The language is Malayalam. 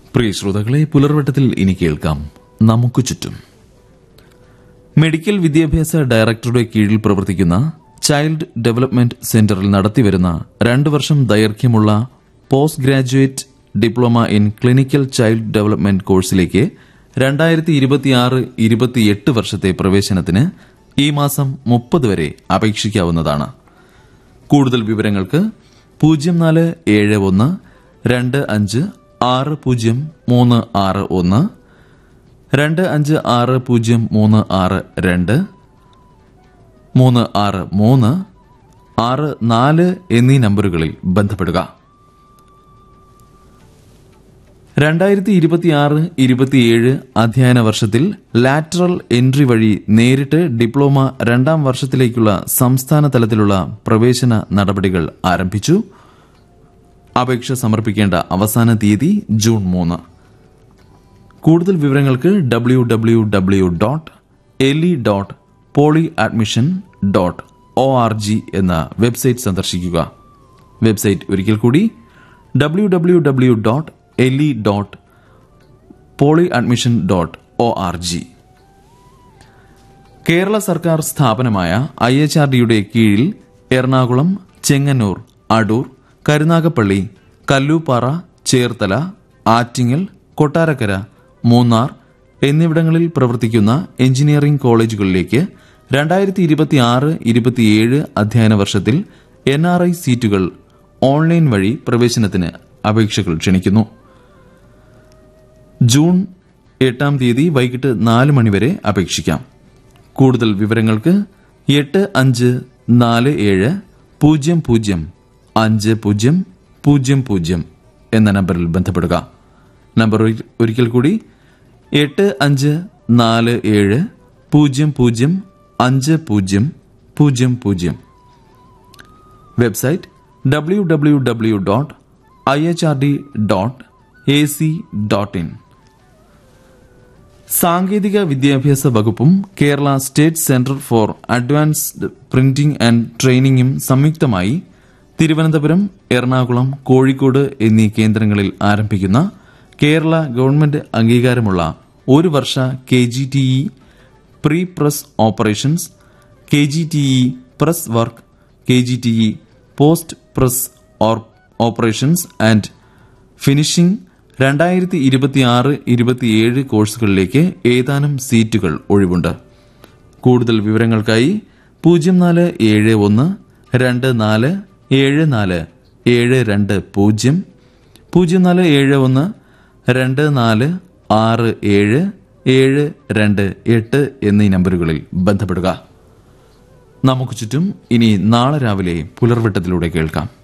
പ്രിയ ശ്രോതാക്കളെ പുലർവട്ടത്തിൽ ഇനി കേൾക്കാം നമുക്ക് ചുറ്റും മെഡിക്കൽ വിദ്യാഭ്യാസ ഡയറക്ടറുടെ കീഴിൽ പ്രവർത്തിക്കുന്ന ചൈൽഡ് ഡെവലപ്മെന്റ് സെന്ററിൽ നടത്തിവരുന്ന രണ്ട് വർഷം ദൈർഘ്യമുള്ള post graduate diploma in clinical child development കോഴ്സിലേക്ക് രണ്ടായിരത്തി ഇരുപത്തിയാറ് ഇരുപത്തിയെട്ട് വർഷത്തെ പ്രവേശനത്തിന് ഈ മാസം മുപ്പത് വരെ അപേക്ഷിക്കാവുന്നതാണ് കൂടുതൽ വിവരങ്ങൾക്ക് പൂജ്യം നാല് ഏഴ് ഒന്ന് രണ്ട് അഞ്ച് ആറ് പൂജ്യം മൂന്ന് ആറ് ഒന്ന് രണ്ട് അഞ്ച് ആറ് പൂജ്യം മൂന്ന് ആറ് രണ്ട് മൂന്ന് ആറ് മൂന്ന് ആറ് നാല് എന്നീ നമ്പറുകളിൽ ബന്ധപ്പെടുക രണ്ടായിരത്തി ഇരുപത്തിയാറ് ഇരുപത്തിയേഴ് അധ്യയന വർഷത്തിൽ ലാറ്ററൽ എൻട്രി വഴി നേരിട്ട് ഡിപ്ലോമ രണ്ടാം വർഷത്തിലേക്കുള്ള സംസ്ഥാന തലത്തിലുള്ള പ്രവേശന നടപടികൾ ആരംഭിച്ചു അപേക്ഷ സമർപ്പിക്കേണ്ട അവസാന തീയതി ജൂൺ മൂന്ന് കൂടുതൽ വിവരങ്ങൾക്ക് W W W dot L E dot poly admission dot O R G എന്ന വെബ്സൈറ്റ് സന്ദർശിക്കുക വെബ്സൈറ്റ് ഒരിക്കൽ കൂടി W W W dot L E dot poly admission dot O R G Kerala സർക്കാർ സ്ഥാപനമായ ഐ എച്ച് ആർ ഡിയുടെ കീഴിൽ എറണാകുളം ചെങ്ങന്നൂർ അടൂർ കരുനാഗപ്പള്ളി കല്ലൂപ്പാറ ചേർത്തല ആറ്റിങ്ങൽ കൊട്ടാരക്കര മൂന്നാർ എന്നിവിടങ്ങളിൽ പ്രവർത്തിക്കുന്ന എഞ്ചിനീയറിംഗ് കോളേജുകളിലേക്ക് രണ്ടായിരത്തി ഇരുപത്തിയാറ് ഇരുപത്തിയേഴ് അധ്യയന വർഷത്തിൽ എൻ ആർ ഐ സീറ്റുകൾ ഓൺലൈൻ വഴി പ്രവേശനത്തിന് അപേക്ഷകൾ ക്ഷണിക്കുന്നു ജൂൺ എട്ടാം തീയതി വൈകിട്ട് നാല് മണിവരെ അപേക്ഷിക്കാം കൂടുതൽ വിവരങ്ങൾക്ക് എട്ട് അഞ്ച് നാല് ഏഴ് പൂജ്യം പൂജ്യം അഞ്ച് പൂജ്യം പൂജ്യം പൂജ്യം എന്ന നമ്പറിൽ ബന്ധപ്പെടുക നമ്പർ ഒരി- ഒരിക്കൽ കൂടി എട്ട് അഞ്ച് നാല് ഏഴ് പൂജ്യം പൂജ്യം അഞ്ച് പൂജ്യം പൂജ്യം പൂജ്യം website W W W dot I H R D dot A C dot in സാങ്കേതിക വിദ്യാഭ്യാസ വകുപ്പും Kerala state centre for advanced printing and ട്രെയിനിങ്ങും സംയുക്തമായി തിരുവനന്തപുരം എറണാകുളം കോഴിക്കോട് എന്നീ കേന്ദ്രങ്ങളിൽ ആരംഭിക്കുന്ന കേരള ഗവൺമെന്റ് അംഗീകാരമുള്ള ഒരു വർഷ K G T E pre press operations K G T E press work K G T E post press operations and finishing രണ്ടായിരത്തി ഇരുപത്തിയാറ് ഇരുപത്തിയേഴ് കോഴ്സുകളിലേക്ക് ഏതാനും സീറ്റുകൾ ഒഴിവുണ്ട് കൂടുതൽ വിവരങ്ങൾക്കായി പൂജ്യം നാല് ഏഴ് ഒന്ന് രണ്ട് നാല് ഏഴ് നാല് ഏഴ് രണ്ട് പൂജ്യം പൂജ്യം നാല് ഏഴ് ഒന്ന് രണ്ട് നാല് ആറ് ഏഴ് ഏഴ് രണ്ട് എട്ട് എന്നീ നമ്പറുകളിൽ ബന്ധപ്പെടുക നമുക്ക് ചുറ്റും ഇനി നാളെ രാവിലെ പുലർവെട്ടത്തിലൂടെ കേൾക്കാം